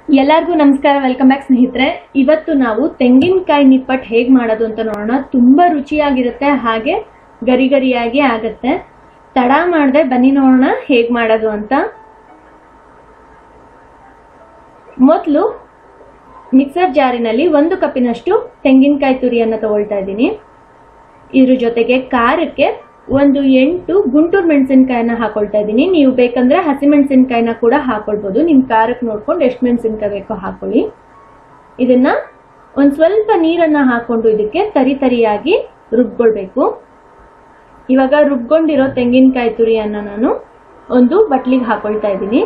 ಎಲ್ಲರಿಗೂ ನಮಸ್ಕಾರ welcome back ಸ್ನೇಹಿತರೆ ಇವತ್ತು ನಾವು ತೆಂಗಿನಕಾಯಿ ನಿಪ್ಪಟ್ಟು ಹೇಗೆ ಮಾಡೋದು ಅಂತ ನೋಡೋಣ ತುಂಬ ರುಚಿಯಾಗಿರುತ್ತೆ ಹಾಗೆ ಗರಿ ಗರಿಯಾಗಿ ಆಗುತ್ತೆ ತಡ ಮಾಡದೆ ಬನ್ನಿ ನೋಡೋಣ ಹೇಗೆ ಮಾಡೋದು ಅಂತ ಮೊದಲು ಮಿಕ್ಸರ್ ಜಾರಿನಲ್ಲಿ ಒಂದು ಕಪ್ಪಿನಷ್ಟು ತೆಂಗಿನಕಾಯಿ ತುರಿಯನ್ನು ತಗೊಳ್ತಾ ಇದ್ದೀನಿ ಇದ್ರ ಜೊತೆಗೆ ಖಾರಕ್ಕೆ ಒಂದು ಎಂಟು ಗುಂಟೂರು ಮೆಣಸಿನ್ಕಾಯನ್ನ ಹಾಕೊಳ್ತಾ ಇದ್ದೀನಿ ನೀವು ಬೇಕಂದ್ರೆ ಹಸಿಮೆಣಸಿನ್ಕಾಯಿನ ಕೂಡ ಹಾಕೊಳ್ಬೋದು ನಿಮ್ಮ ಖಾರಕ್ಕೆ ನೋಡ್ಕೊಂಡು ಎಷ್ಟು ಮೆಣಸಿನ್ಕಾಯಿ ಬೇಕೋ ಹಾಕೊಳ್ಳಿ ಇದನ್ನ ಒಂದು ಸ್ವಲ್ಪ ನೀರನ್ನ ಹಾಕೊಂಡು ಇದಕ್ಕೆ ತರಿ ತರಿಯಾಗಿ ರುಬ್ಕೊಳ್ಬೇಕು ಇವಾಗ ರುಬ್ಕೊಂಡಿರೋ ತೆಂಗಿನಕಾಯಿ ತುರಿಯನ್ನ ನಾನು ಒಂದು ಬಟ್ಲಿಗೆ ಹಾಕೊಳ್ತಾ ಇದ್ದೀನಿ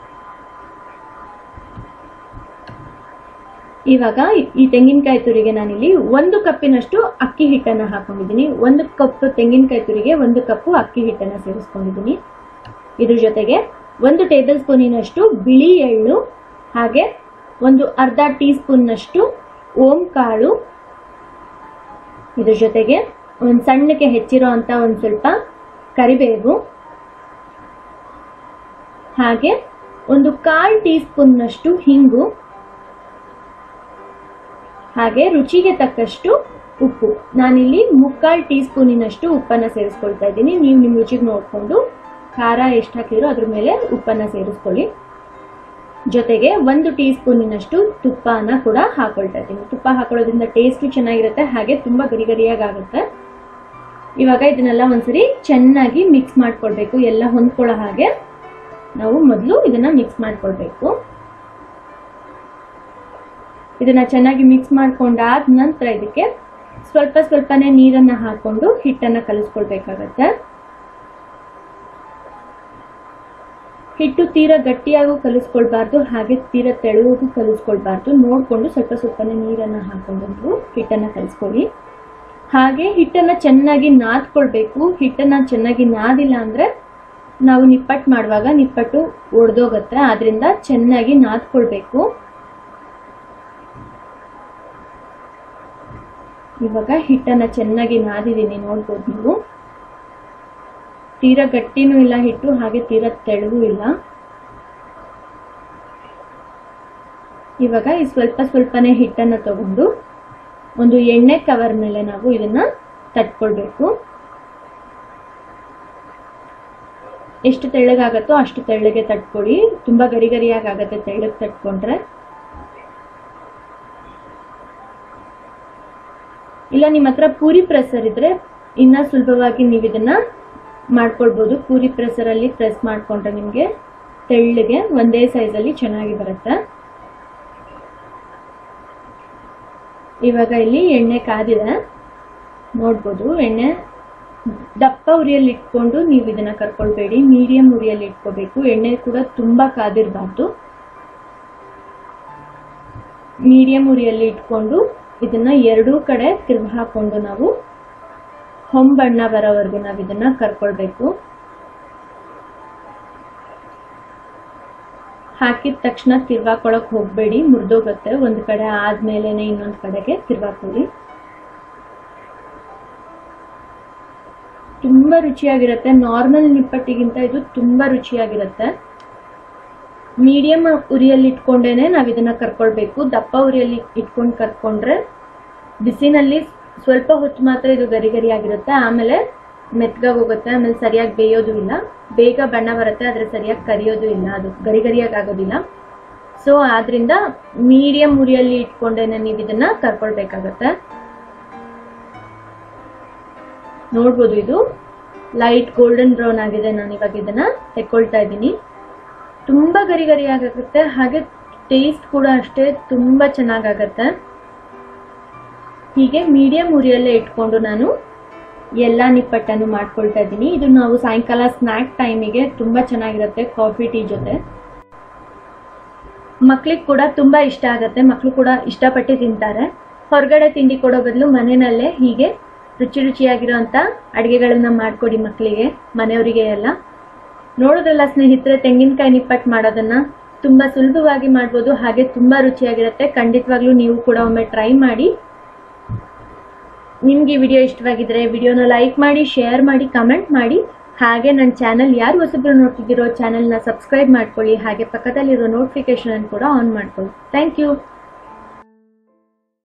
ಇವಾಗ ಈ ತೆಂಗಿನಕಾಯಿ ತುರಿಗೆ ನಾನಿಲ್ಲಿ ಒಂದು ಕಪ್ಪಿನಷ್ಟು ಅಕ್ಕಿ ಹಿಟ್ಟನ್ನು ಹಾಕೊಂಡಿದ್ದೀನಿ ಒಂದು ಕಪ್ ತೆಂಗಿನಕಾಯಿ ತುರಿಗೆ ಒಂದು ಕಪ್ಪು ಅಕ್ಕಿ ಹಿಟ್ಟನ್ನು ಸೇರಿಸ್ಕೊಂಡಿದ್ದೀನಿ ಇದ್ರ ಜೊತೆಗೆ ಒಂದು ಟೇಬಲ್ ಸ್ಪೂನಿನಷ್ಟು ಬಿಳಿ ಎಳ್ಳು ಹಾಗೆ ಒಂದು ಅರ್ಧ ಟೀ ಸ್ಪೂನ್ನಷ್ಟು ಓಂ ಕಾಳು ಇದ್ರ ಜೊತೆಗೆ ಒಂದು ಸಣ್ಣಕ್ಕೆ ಹೆಚ್ಚಿರೋ ಅಂತ ಒಂದು ಸ್ವಲ್ಪ ಕರಿಬೇವು ಹಾಗೆ ಒಂದು ಕಾಲ್ ಟೀ ಸ್ಪೂನ್ನಷ್ಟು ಹಿಂಗು ಹಾಗೆ ರುಚಿಗೆ ತಕ್ಕಷ್ಟು ಉಪ್ಪು ನಾನಿಲ್ಲಿ ಮುಕ್ಕಾಲು ಟೀ ಸ್ಪೂನಿನಷ್ಟು ಉಪ್ಪನ್ನು ಸೇರಿಸ್ಕೊಳ್ತಾ ಇದ್ದೀನಿ ನೀವು ನಿಮ್ಮ ರುಚಿಗೆ ನೋಡಿಕೊಂಡು ಖಾರ ಎಷ್ಟು ಹಾಕಿದ್ರೋ ಅದ್ರ ಮೇಲೆ ಉಪ್ಪನ್ನು ಸೇರಿಸ್ಕೊಳ್ಳಿ ಜೊತೆಗೆ ಒಂದು ಟೀ ಸ್ಪೂನಿನಷ್ಟು ತುಪ್ಪನ ಕೂಡ ಹಾಕೊಳ್ತಾ ಇದ್ದೀನಿ ತುಪ್ಪ ಹಾಕೊಳ್ಳೋದ್ರಿಂದ ಟೇಸ್ಟು ಚೆನ್ನಾಗಿರುತ್ತೆ ಹಾಗೆ ತುಂಬ ಗರಿ ಗರಿಯಾಗಿ ಆಗುತ್ತೆ ಇವಾಗ ಇದನ್ನೆಲ್ಲ ಒಂದ್ಸರಿ ಚೆನ್ನಾಗಿ ಮಿಕ್ಸ್ ಮಾಡ್ಕೊಳ್ಬೇಕು ಎಲ್ಲ ಹೊಂದ್ಕೊಳ್ಳೋ ಹಾಗೆ ನಾವು ಮೊದಲು ಇದನ್ನ ಮಿಕ್ಸ್ ಮಾಡ್ಕೊಳ್ಬೇಕು ಇದನ್ನ ಚೆನ್ನಾಗಿ ಮಿಕ್ಸ್ ಮಾಡ್ಕೊಂಡಾದ ನಂತರ ಇದಕ್ಕೆ ಸ್ವಲ್ಪ ಸ್ವಲ್ಪನೇ ನೀರನ್ನ ಹಾಕೊಂಡು ಹಿಟ್ಟನ್ನ ಕಲಿಸ್ಕೊಳ್ಬೇಕಾಗತ್ತೆ ಹಿಟ್ಟು ತೀರಾ ಗಟ್ಟಿಯಾಗೂ ಕಲಿಸ್ಕೊಳ್ಬಾರ್ದು ಹಾಗೆ ತೀರಾ ತೆಳುವಾಗೂ ಕಲಿಸ್ಕೊಳ್ಬಾರ್ದು ನೋಡ್ಕೊಂಡು ಸ್ವಲ್ಪ ಸ್ವಲ್ಪನೇ ನೀರನ್ನ ಹಾಕೊಂಡು ಹಿಟ್ಟನ್ನ ಕಲಿಸ್ಕೊಳ್ಳಿ ಹಾಗೆ ಹಿಟ್ಟನ್ನ ಚೆನ್ನಾಗಿ ನಾದ್ಕೊಳ್ಬೇಕು ಹಿಟ್ಟನ್ನ ಚೆನ್ನಾಗಿ ನಾದಿಲ್ಲ ಅಂದ್ರೆ ನಾವು ನಿಪ್ಪಟ್ಟು ಮಾಡುವಾಗ ನಿಪ್ಪಟ್ಟು ಒಡೆದೋಗತ್ತೆ ಆದ್ರಿಂದ ಚೆನ್ನಾಗಿ ನಾದ್ಕೊಳ್ಬೇಕು ಇವಾಗ ಹಿಟ್ಟನ್ನ ಚೆನ್ನಾಗಿ ನಾದಿದ್ದೀನಿ ನೋಡ್ಬೋದು ನೀವು ತೀರಾ ಗಟ್ಟಿನೂ ಇಲ್ಲ ಹಿಟ್ಟು ಹಾಗೆ ತೀರಾ ತೆಳುವೂ ಇಲ್ಲ ಇವಾಗ ಈ ಸ್ವಲ್ಪ ಸ್ವಲ್ಪನೇ ಹಿಟ್ಟನ್ನ ತಗೊಂಡು ಒಂದು ಎಣ್ಣೆ ಕವರ್ ಮೇಲೆ ನಾವು ಇದನ್ನ ತಟ್ಕೊಳ್ಬೇಕು ಎಷ್ಟು ತೆಳ್ಳಗಾಗತ್ತೋ ಅಷ್ಟು ತೆಳ್ಳಗೆ ತಟ್ಕೊಳ್ಳಿ ತುಂಬಾ ಗರಿ ಗರಿಯಾಗಿ ಆಗತ್ತೆ ತೆಳ್ಳಗೆ ತಟ್ಕೊಂಡ್ರೆ ಇಲ್ಲ ನಿಮ್ಮ ಹತ್ರ ಪೂರಿ ಪ್ರೆಸರ್ ಇದ್ರೆ ಇನ್ನ ಸುಲಭವಾಗಿ ನೀವು ಇದನ್ನ ಮಾಡ್ಕೊಳ್ಬೋದು ಪೂರಿ ಪ್ರೆಸರ್ ಅಲ್ಲಿ ಪ್ರೆಸ್ ಮಾಡ್ಕೊಂಡ್ರೆ ನಿಮಗೆ ತೆಳ್ಳಗೆ ಒಂದೇ ಸೈಜಲ್ಲಿ ಚೆನ್ನಾಗಿ ಬರುತ್ತೆ ಇವಾಗ ಇಲ್ಲಿ ಎಣ್ಣೆ ಕಾದಿದೆ ನೋಡ್ಬೋದು ಎಣ್ಣೆ ದಪ್ಪ ಉರಿಯಲ್ಲಿ ಇಟ್ಕೊಂಡು ನೀವು ಇದನ್ನ ಕರ್ಕೊಳ್ಬೇಡಿ ಮೀಡಿಯಂ ಉರಿಯಲ್ಲಿ ಇಟ್ಕೋಬೇಕು ಎಣ್ಣೆ ಕೂಡ ತುಂಬಾ ಕಾದಿರಬಾರ್ದು ಮೀಡಿಯಂ ಉರಿಯಲ್ಲಿ ಇಟ್ಕೊಂಡು ಇದನ್ನ ಎರಡೂ ಕಡೆ ತಿರುಗಿ ಹಾಕೊಂಡು ನಾವು ಹೊಂಬಣ್ಣ ಬರೋವರೆಗೂ ನಾವು ಇದನ್ನ ಕರ್ಕೊಳ್ಬೇಕು ಹಾಕಿದ ತಕ್ಷಣ ತಿರ್ವಾಕೊಳಕ್ ಹೋಗ್ಬೇಡಿ ಮುರಿದೋಗುತ್ತೆ ಒಂದ್ ಕಡೆ ಆದ್ಮೇಲೆನೆ ಇನ್ನೊಂದ್ ಕಡೆಗೆ ತಿರ್ವಾಕೊಳ್ಳಿ ತುಂಬಾ ರುಚಿಯಾಗಿರುತ್ತೆ ನಾರ್ಮಲ್ ನಿಪ್ಪಟ್ಟಿಗಿಂತ ಇದು ತುಂಬಾ ರುಚಿಯಾಗಿರುತ್ತೆ ಮೀಡಿಯಂ ಉರಿಯಲ್ಲಿ ಇಟ್ಕೊಂಡೇನೆ ನಾವು ಇದನ್ನ ಕರ್ಕೊಳ್ಬೇಕು ದಪ್ಪ ಉರಿಯಲ್ಲಿ ಇಟ್ಕೊಂಡು ಕರ್ಕೊಂಡ್ರೆ ಬಿಸಿನಲ್ಲಿ ಸ್ವಲ್ಪ ಹೊತ್ತು ಮಾತ್ರ ಇದು ಗರಿ ಗರಿ ಆಗಿರುತ್ತೆ ಆಮೇಲೆ ಮೆತ್ಗಾಗಿ ಹೋಗುತ್ತೆ ಆಮೇಲೆ ಸರಿಯಾಗಿ ಬೇಯೋದು ಇಲ್ಲ ಬೇಗ ಬಣ್ಣ ಬರುತ್ತೆ ಆದ್ರೆ ಸರಿಯಾಗಿ ಕರಿಯೋದು ಇಲ್ಲ ಅದು ಗರಿ ಗರಿಯಾಗಿ ಆಗೋದಿಲ್ಲ ಸೊ ಆದ್ರಿಂದ ಮೀಡಿಯಂ ಉರಿಯಲ್ಲಿ ಇಟ್ಕೊಂಡೇನೆ ನೀವು ಇದನ್ನ ಕರ್ಕೊಳ್ಬೇಕಾಗತ್ತೆ ನೋಡ್ಬೋದು ಇದು ಲೈಟ್ ಗೋಲ್ಡನ್ ಬ್ರೌನ್ ಆಗಿದೆ ನಾನು ಇವಾಗ ಇದನ್ನ ತೆಕ್ಕೊಳ್ತಾ ಇದ್ದೀನಿ ತುಂಬಾ ಗರಿ ಗರಿ ಆಗುತ್ತೆ ಹಾಗೆ ಟೇಸ್ಟ್ ಕೂಡ ಅಷ್ಟೇ ತುಂಬಾ ಚೆನ್ನಾಗಾಗತ್ತೆ ಹೀಗೆ ಮೀಡಿಯಂ ಉರಿಯಲ್ಲೇ ಇಟ್ಕೊಂಡು ನಾನು ಎಲ್ಲ ನಿಪ್ಪಟ್ಟನ್ನು ಮಾಡ್ಕೊಳ್ತಾ ಇದ್ದೀನಿ ಇದು ನಾವು ಸಾಯಂಕಾಲ ಸ್ನ್ಯಾಕ್ ಟೈಮಿಗೆ ತುಂಬಾ ಚೆನ್ನಾಗಿರುತ್ತೆ ಕಾಫಿ ಟೀ ಜೊತೆ ಮಕ್ಳಿಗೆ ಕೂಡ ತುಂಬಾ ಇಷ್ಟ ಆಗುತ್ತೆ ಮಕ್ಕಳು ಕೂಡ ಇಷ್ಟಪಟ್ಟು ತಿಂತಾರೆ ಹೊರಗಡೆ ತಿಂಡಿ ಕೊಡೋ ಬದಲು ಮನೆಯಲ್ಲೇ ಹೀಗೆ ರುಚಿ ರುಚಿಯಾಗಿರೋಂಥ ಅಡುಗೆಗಳನ್ನ ಮಾಡ್ಕೊಡಿ ಮಕ್ಕಳಿಗೆ ಮನೆಯವರಿಗೆ ಎಲ್ಲ ನೋಡೋದ್ರಲ್ಲ ಸ್ನೇಹಿತರೆ ತೆಂಗಿನಕಾಯಿ ನಿಪ್ಪಟ್ಟು ಮಾಡೋದನ್ನ ತುಂಬಾ ಸುಲಭವಾಗಿ ಮಾಡ್ಬೋದು ಹಾಗೆ ತುಂಬಾ ರುಚಿಯಾಗಿರುತ್ತೆ ಖಂಡಿತವಾಗ್ಲೂ ನೀವು ಕೂಡ ಒಮ್ಮೆ ಟ್ರೈ ಮಾಡಿ ನಿಮ್ಗೆ ಈ ವಿಡಿಯೋ ಇಷ್ಟವಾಗಿದ್ರೆ ವಿಡಿಯೋನ ಲೈಕ್ ಮಾಡಿ ಶೇರ್ ಮಾಡಿ ಕಮೆಂಟ್ ಮಾಡಿ ಹಾಗೆ ನನ್ನ ಚಾನಲ್ ಯಾರು ಹೊಸಬ್ರು ನೋಡ್ತಿದ್ದೀರೋ ಚಾನಲ್ನ ಸಬ್ಸ್ಕ್ರೈಬ್ ಮಾಡ್ಕೊಳ್ಳಿ ಹಾಗೆ ಪಕ್ಕದಲ್ಲಿರೋ ನೋಟಿಫಿಕೇಶನ್ ಕೂಡ ಆನ್ ಮಾಡ್ಕೊಳ್ಳಿ ಥ್ಯಾಂಕ್ ಯು